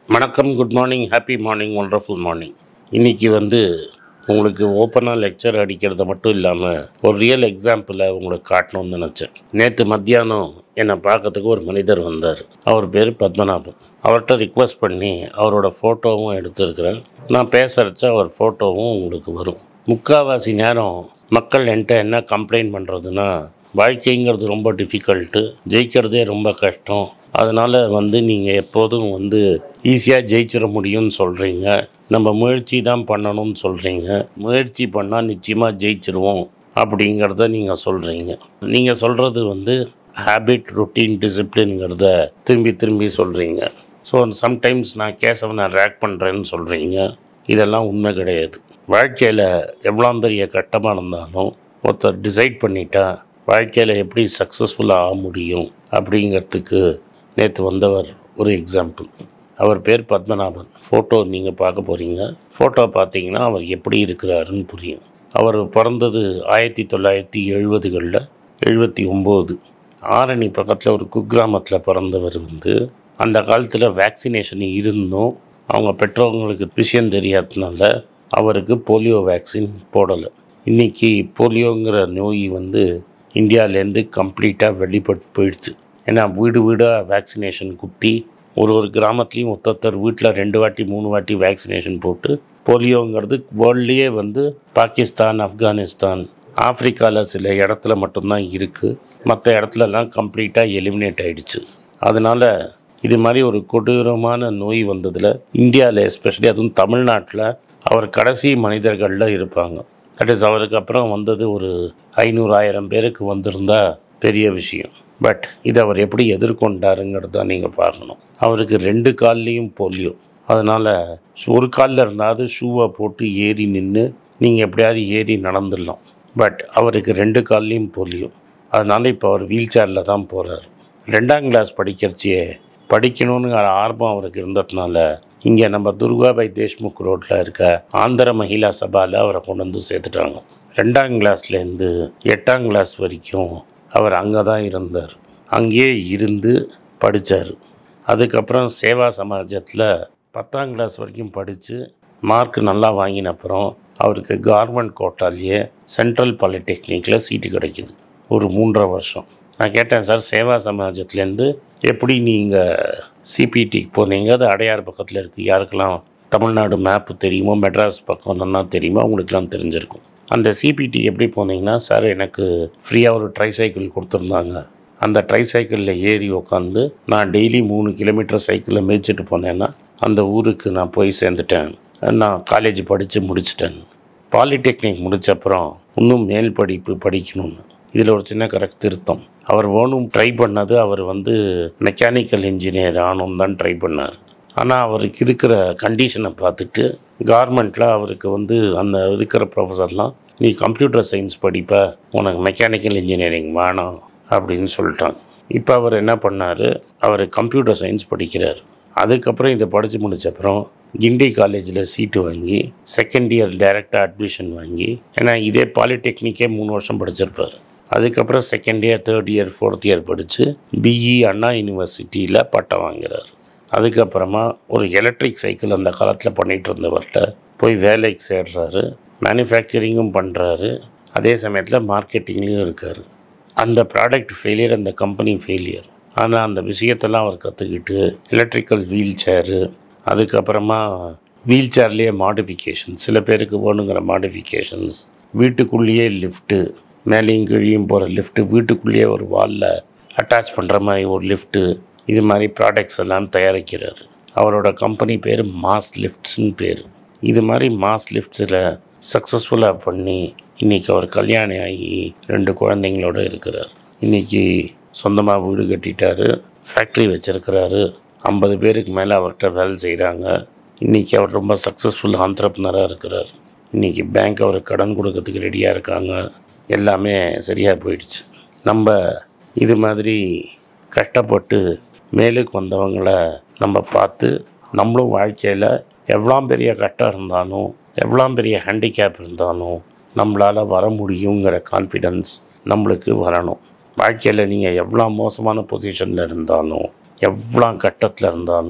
வணக்கம் good morning happy morning wonderful morning இன்றைக்கி வந்து உங்களுக்கு ஓப்பனாக லெக்சர் அடிக்கிறத மட்டும் இல்லாமல் ஒரு ரியல் எக்ஸாம்பிளை உங்களுக்கு காட்டணும்னு நினச்சேன் நேற்று மத்தியானம் என்னை பார்க்கறதுக்கு ஒரு மனிதர் வந்தார் அவர் பேர் பத்மநாபன் அவர்கிட்ட ரிக்வெஸ்ட் பண்ணி அவரோட ஃபோட்டோவும் எடுத்துருக்கிறேன் நான் பேசுகிறச்ச அவர் ஃபோட்டோவும் உங்களுக்கு வரும் முக்கால்வாசி நேரம் மக்கள் என்கிட்ட என்ன கம்ப்ளைண்ட் பண்ணுறதுன்னா வாழ்க்கைங்கிறது ரொம்ப டிஃபிகல்ட்டு ஜெயிக்கிறதே ரொம்ப கஷ்டம் அதனால் வந்து நீங்கள் எப்போதும் வந்து ஈஸியாக ஜெயிச்சிட முடியும்னு சொல்கிறீங்க நம்ம முயற்சி தான் பண்ணணும்னு சொல்கிறீங்க முயற்சி பண்ணால் நிச்சயமாக ஜெயிச்சிருவோம் அப்படிங்கிறத நீங்கள் சொல்கிறீங்க நீங்கள் சொல்கிறது வந்து ஹேபிட் ரொட்டீன் டிசிப்ளின்ங்கிறத திரும்பி திரும்பி சொல்கிறீங்க ஸோ சம்டைம்ஸ் நான் கேசவனை ரேக் பண்ணுறேன்னு சொல்கிறீங்க இதெல்லாம் உண்மை கிடையாது வாழ்க்கையில் எவ்வளோ பெரிய கட்டமாக இருந்தாலும் ஒருத்தர் டிசைட் பண்ணிட்டா வாழ்க்கையில் எப்படி சக்ஸஸ்ஃபுல்லாக ஆக முடியும் அப்படிங்கிறதுக்கு நேற்று வந்தவர் ஒரு எக்ஸாம்பிள் அவர் பேர் பத்மநாபன் ஃபோட்டோ நீங்கள் பார்க்க போகிறீங்க ஃபோட்டோ பார்த்தீங்கன்னா அவர் எப்படி இருக்கிறாருன்னு புரியும் அவர் பிறந்தது ஆயிரத்தி தொள்ளாயிரத்தி எழுபதுகளில் எழுபத்தி ஒம்பது ஆரணி பக்கத்தில் ஒரு குக்கிராமத்தில் பிறந்தவர் வந்து அந்த காலத்தில் வேக்சினேஷன் இருந்தும் அவங்க பெற்றவங்களுக்கு விஷயம் தெரியாததுனால அவருக்கு போலியோ வேக்சின் போடலை இன்றைக்கி போலியோங்கிற நோய் வந்து இந்தியாவிலேருந்து கம்ப்ளீட்டாக வெளிப்பட்டு போயிடுச்சு ஏன்னா வீடு வீடாக வேக்சினேஷன் குத்தி ஒரு ஒரு கிராமத்துலேயும் ஒருத்தர் வீட்டில் ரெண்டு வாட்டி மூணு வாட்டி வேக்சினேஷன் போட்டு போலியோங்கிறது வேர்ல்ட்லேயே வந்து பாகிஸ்தான் ஆப்கானிஸ்தான் ஆப்பிரிக்காவில் சில இடத்துல மட்டும்தான் இருக்குது மற்ற இடத்துலலாம் கம்ப்ளீட்டாக எலிமினேட் ஆயிடுச்சு அதனால் இது மாதிரி ஒரு கொடூரமான நோய் வந்ததில் இந்தியாவில் எஸ்பெஷலி அதுவும் தமிழ்நாட்டில் அவர் கடைசி மனிதர்களில் இருப்பாங்க தட் இஸ் அவருக்கு அப்புறம் வந்தது ஒரு ஐநூறு ஆயிரம் பேருக்கு வந்திருந்தா பெரிய விஷயம் பட் இதை அவர் எப்படி எதிர்கொண்டாருங்கிறது தான் நீங்கள் பார்க்கணும் அவருக்கு ரெண்டு கால்லையும் போலியோ அதனால் ஒரு காலில் இருந்தாவது ஷூவை போட்டு ஏறி நின்று நீங்கள் எப்படியாவது ஏறி நடந்துடலாம் பட் அவருக்கு ரெண்டு கால்லையும் போலியோ அதனால் இப்போ அவர் வீல் சேரில் தான் போகிறார் ரெண்டாம் கிளாஸ் படிக்கிறச்சியே படிக்கணுங்கிற ஆர்வம் அவருக்கு இருந்ததுனால இங்கே நம்ம துர்காபாய் தேஷ்முக் ரோட்டில் இருக்க ஆந்திர மகிழா சபாவில் அவரை கொண்டு வந்து சேர்த்துட்டாங்க ரெண்டாம் கிளாஸ்லேருந்து எட்டாம் கிளாஸ் வரைக்கும் அவர் அங்கே தான் இருந்தார் அங்கேயே இருந்து படித்தார் அதுக்கப்புறம் சேவா சமாஜத்தில் பத்தாம் கிளாஸ் வரைக்கும் படித்து மார்க் நல்லா வாங்கின அப்புறம் அவருக்கு கவர்மெண்ட் கோட்டாலேயே சென்ட்ரல் பாலிடெக்னிக்கில் சீட்டு கிடைக்குது ஒரு மூன்றரை வருஷம் நான் கேட்டேன் சார் சேவா சமாஜத்துலேருந்து எப்படி நீங்கள் சிபிடிக்கு போனீங்க அது அடையார் பக்கத்தில் இருக்குது யாருக்கெல்லாம் தமிழ்நாடு மேப்பு தெரியுமோ மெட்ராஸ் பக்கம் நல்லா தெரியுமோ அவங்களுக்குலாம் தெரிஞ்சிருக்கும் அந்த சிபிடி எப்படி போனீங்கன்னா சார் எனக்கு ஃப்ரீயாக ஒரு ட்ரை சைக்கிள் கொடுத்துருந்தாங்க அந்த ட்ரை சைக்கிளில் ஏறி உக்காந்து நான் டெய்லி மூணு கிலோமீட்டர் சைக்கிளில் மேய்ச்சிட்டு போனேன்னா அந்த ஊருக்கு நான் போய் சேர்ந்துட்டேன் நான் காலேஜ் படித்து முடிச்சிட்டேன் பாலிடெக்னிக் முடிச்ச அப்புறம் இன்னும் மேல் படிப்பு படிக்கணும்னு இதில் ஒரு சின்ன கரெக்ட் திருத்தம் அவர் வேணும் ட்ரை பண்ணது அவர் வந்து மெக்கானிக்கல் இன்ஜினியர் ஆகணும் தான் ட்ரை பண்ணார் ஆனால் அவருக்கு இருக்கிற கண்டிஷனை பார்த்துட்டு கார்மெண்ட்டில் அவருக்கு வந்து அந்த இருக்கிற ப்ரொஃபஸர்லாம் நீ கம்ப்யூட்டர் சயின்ஸ் படிப்ப உனக்கு மெக்கானிக்கல் இன்ஜினியரிங் வேணாம் அப்படின்னு சொல்லிட்டாங்க இப்போ அவர் என்ன பண்ணார் அவர் கம்ப்யூட்டர் சயின்ஸ் படிக்கிறார் அதுக்கப்புறம் இதை படித்து முடிச்ச அப்புறம் கிண்டி காலேஜில் சீட்டு வாங்கி செகண்ட் இயர் டைரெக்டாக அட்மிஷன் வாங்கி ஏன்னா இதே பாலிடெக்னிக்கே மூணு வருஷம் படிச்சிருப்பார் அதுக்கப்புறம் second year third year fourth year படித்து பிஇ அண்ணா யூனிவர்சிட்டியில் பட்டம் வாங்குறார் அதுக்கப்புறமா ஒரு எலக்ட்ரிக் சைக்கிள் அந்த காலத்தில் பண்ணிகிட்டு இருந்தவர்கிட்ட போய் வேலைக்கு சேர்றாரு மேனுஃபேக்சரிங்கும் பண்ணுறாரு அதே சமயத்தில் மார்க்கெட்டிங்லேயும் இருக்கார் அந்த ப்ராடக்ட் ஃபெயிலியர் அந்த கம்பெனி ஃபெயிலியர் ஆனால் அந்த விஷயத்தெல்லாம் அவர் கற்றுக்கிட்டு எலக்ட்ரிக்கல் வீல் சேரு அதுக்கப்புறமா வீல் சேர்லேயே மாடிஃபிகேஷன் சில பேருக்கு வேணுங்கிற மாடிஃபிகேஷன்ஸ் வீட்டுக்குள்ளேயே லிஃப்ட்டு மேலேயும் கீழேயும் போகிற லிஃப்ட்டு வீட்டுக்குள்ளேயே ஒரு வாலில் அட்டாச் பண்ணுற மாதிரி ஒரு லிஃப்ட்டு இது மாதிரி ப்ராடக்ட்ஸ் எல்லாம் தயாரிக்கிறார் அவரோட கம்பெனி பேர் மாஸ் லிஃப்ட்ஸ்னு பேர் இது மாதிரி மாஸ் லிஃப்ட்ஸில் சக்ஸஸ்ஃபுல்லாக பண்ணி இன்றைக்கி அவர் கல்யாணம் ஆகி ரெண்டு குழந்தைங்களோட இருக்கிறார் இன்றைக்கி சொந்தமாக வீடு கட்டிட்டாரு ஃபேக்ட்ரி வச்சுருக்கிறாரு ஐம்பது பேருக்கு மேலே அவர்கிட்ட வேலை செய்கிறாங்க இன்றைக்கி அவர் ரொம்ப சக்ஸஸ்ஃபுல் ஆண்டர்பனராக இருக்கிறார் இன்றைக்கி பேங்க் அவருக்கு கடன் கொடுக்கறதுக்கு ரெடியாக இருக்காங்க எல்லாமே சரியாக போயிடுச்சு நம்ம இது மாதிரி கஷ்டப்பட்டு மேலுக்கு வந்தவங்கள நம்ம பார்த்து நம்மளும் வாழ்க்கையில் எவ்வளோ பெரிய கஷ்டம் இருந்தாலும் எவ்வளோ பெரிய ஹேண்டிகேப் இருந்தாலும் நம்மளால் வர முடியுங்கிற கான்ஃபிடென்ஸ் நம்மளுக்கு வரணும் வாழ்க்கையில் நீங்கள் எவ்வளோ மோசமான பொசிஷனில் இருந்தாலும் எவ்வளோ கட்டத்தில் இருந்தாலும்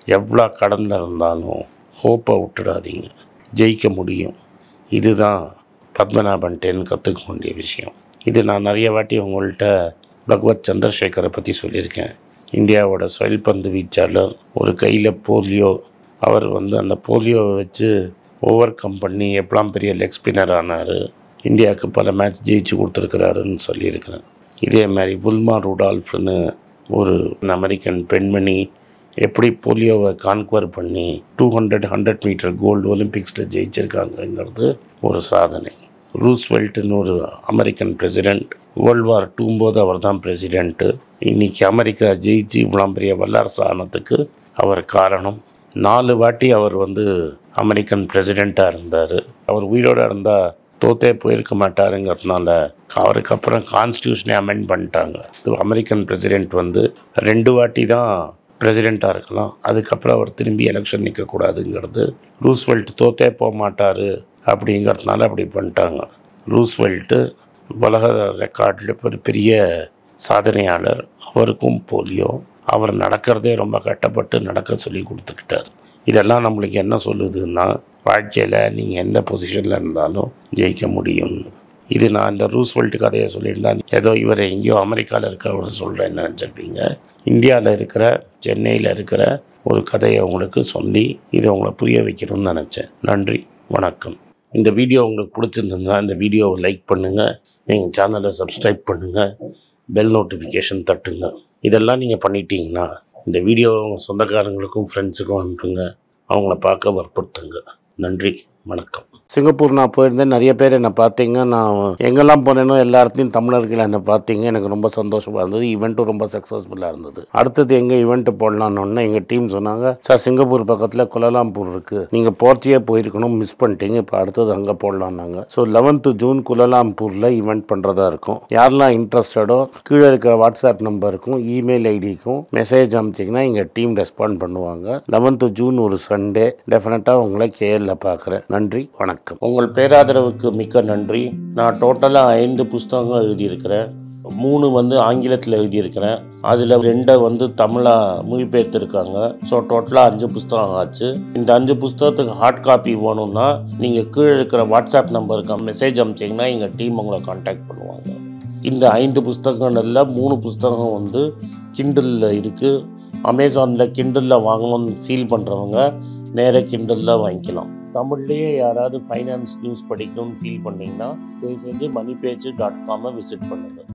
எவ்வளோ கடந்து இருந்தாலும் ஹோப்பை விட்டுடாதீங்க ஜெயிக்க முடியும் இதுதான் பத்மநாபன்ட்டேன்னு கற்றுக்க வேண்டிய விஷயம் இது நான் நிறைய வாட்டி உங்கள்கிட்ட பகவத் சந்திரசேகரை பற்றி சொல்லியிருக்கேன் இந்தியாவோட செயல்பந்து வீச்சாளர் ஒரு கையில் போலியோ அவர் வந்து அந்த போலியோவை வச்சு ஓவர் கம் பண்ணி எப்பலாம் பெரிய லெக் ஸ்பின்னர் ஆனார் இந்தியாவுக்கு பல மேட்ச் ஜெயிச்சு கொடுத்துருக்கிறாருன்னு சொல்லியிருக்கிறேன் இதே மாதிரி புல்மா ருடால்ஃப்னு ஒரு அமெரிக்கன் பெண்மணி எப்படி போலியோவை கான்குவர் பண்ணி two hundred hundred meter gold ஒலிம்பிக்ஸில் ஜெயிச்சிருக்காங்கங்கிறது ஒரு சாதனை ரூஸ்வெல்ட்னு ஒரு அமெரிக்கன் பிரசிடெண்ட் வேர்ல்டு வார் டூம்போது அவர் தான் பிரசிடெண்ட்டு இன்னைக்கு அமெரிக்கா ஜெயிச்சு இவ்வளோ பெரிய வல்லரசு ஆனதுக்கு அவர் காரணம் நாலு வாட்டி அவர் வந்து அமெரிக்கன் பிரசிடெண்ட்டாக இருந்தார் அவர் உயிரோடு இருந்தால் தோத்தே போயிருக்க மாட்டாருங்கிறதுனால அவருக்கு அப்புறம் கான்ஸ்டியூஷனே அமெண்ட் பண்ணிட்டாங்க அமெரிக்கன் பிரசிடெண்ட் வந்து ரெண்டு வாட்டி தான் பிரசிடெண்ட்டாக இருக்கலாம் அதுக்கப்புறம் அவர் திரும்பி எலெக்ஷன் நிற்கக்கூடாதுங்கிறது ரூஸ்வெல்ட் தோத்தே போக மாட்டார் அப்படிங்கிறதுனால அப்படி பண்ணிட்டாங்க ரூஸ்வெல்ட்டு உலக ரெக்கார்டில் ஒரு பெரிய சாதனையாளர் அவருக்கும் போலியோ அவர் நடக்கிறதே ரொம்ப கட்டப்பட்டு நடக்க சொல்லி கொடுத்துக்கிட்டார் இதெல்லாம் நம்மளுக்கு என்ன சொல்லுதுன்னா வாழ்க்கையில் நீங்கள் எந்த பொசிஷனில் இருந்தாலும் ஜெயிக்க முடியும்னு இது நான் இந்த ரூஸ்வெல்ட் கதையை சொல்லியிருந்தா ஏதோ இவர் எங்கேயோ அமெரிக்காவில் இருக்கிறவர் சொல்கிறேன்னு நினச்சிருப்பீங்க இந்தியாவில் இருக்கிற சென்னையில் இருக்கிற ஒரு கதையை உங்களுக்கு சொல்லி இதை உங்களை புரிய வைக்கணும்னு நினச்சேன் நன்றி வணக்கம் இந்த வீடியோ உங்களுக்கு பிடிச்சிருந்ததுன்னா இந்த வீடியோவை லைக் பண்ணுங்கள் எங்கள் சேனலை சப்ஸ்கிரைப் பண்ணுங்கள் பெல் நோட்டிஃபிகேஷன் தட்டுங்க இதெல்லாம் நீங்கள் பண்ணிட்டீங்கன்னா இந்த வீடியோ உங்கள் சொந்தக்காரங்களுக்கும் ஃப்ரெண்ட்ஸுக்கும் அனுப்புங்க அவங்கள பார்க்க வற்புறுத்துங்க நன்றி வணக்கம் சிங்கப்பூர் நான் போயிருந்தேன் நிறைய பேர் என்னை பார்த்தீங்க நான் எங்கெல்லாம் போனேனோ எல்லா இடத்துலையும் தமிழர்கள் என்னை பார்த்தீங்க எனக்கு ரொம்ப சந்தோஷமாக இருந்தது ஈவெண்ட்டும் ரொம்ப சக்ஸஸ்ஃபுல்லாக இருந்தது அடுத்தது எங்கே ஈவெண்ட் போடலான்னு எங்கள் டீம் சொன்னாங்க சார் சிங்கப்பூர் பக்கத்தில் குலலாம்பூர் இருக்குது நீங்கள் போர்த்தியே போயிருக்கணும் மிஸ் பண்ணிட்டீங்க இப்போ அடுத்தது அங்கே போடலான்னாங்க ஸோ லெவன்த்து ஜூன் குலலாம்பூரில் ஈவெண்ட் பண்ணுறதா இருக்கும் யாரெல்லாம் இன்ட்ரெஸ்டடோ கீழே இருக்கிற வாட்ஸ்அப் நம்பருக்கும் இமெயில் ஐடிக்கும் மெசேஜ் அனுப்பிச்சிங்கன்னா எங்கள் டீம் ரெஸ்பாண்ட் பண்ணுவாங்க லெவன்த்து ஜூன் ஒரு சண்டே டெஃபினட்டாக உங்களை கேஎல்ல பார்க்குறேன் நன்றி வணக்கம் உங்கள் பேராதரவுக்கு மிக்க நன்றி நான் டோட்டலாக ஐந்து புஸ்தகங்கள் எழுதியிருக்கிறேன் மூணு வந்து ஆங்கிலத்தில் எழுதியிருக்கிறேன் அதில் ரெண்டை வந்து தமிழாக மொழிபெயர்த்திருக்காங்க ஸோ டோட்டலாக அஞ்சு புஸ்தகம் ஆச்சு இந்த அஞ்சு புஸ்தகத்துக்கு ஹார்ட் காப்பி வேணும்னா நீங்கள் கீழே இருக்கிற வாட்ஸ்அப் நம்பருக்கு மெசேஜ் அனுப்பிச்சிங்கன்னா எங்கள் டீம் உங்களை காண்டாக்ட் பண்ணுவாங்க இந்த ஐந்து புஸ்தகங்கள்ல மூணு புஸ்தகம் வந்து கிண்டலில் இருக்குது அமேசானில் கிண்டலில் வாங்கணும்னு ஃபீல் பண்ணுறவங்க நேராக கிண்டலில் வாங்கிக்கலாம் தமிழ்லேயே யாராவது ஃபைனான்ஸ் நியூஸ் படிக்கணும்னு ஃபீல் பண்ணிங்கன்னா தயவு செஞ்சு மணி பேஜ் டாட் காமை விசிட் பண்ணுங்கள்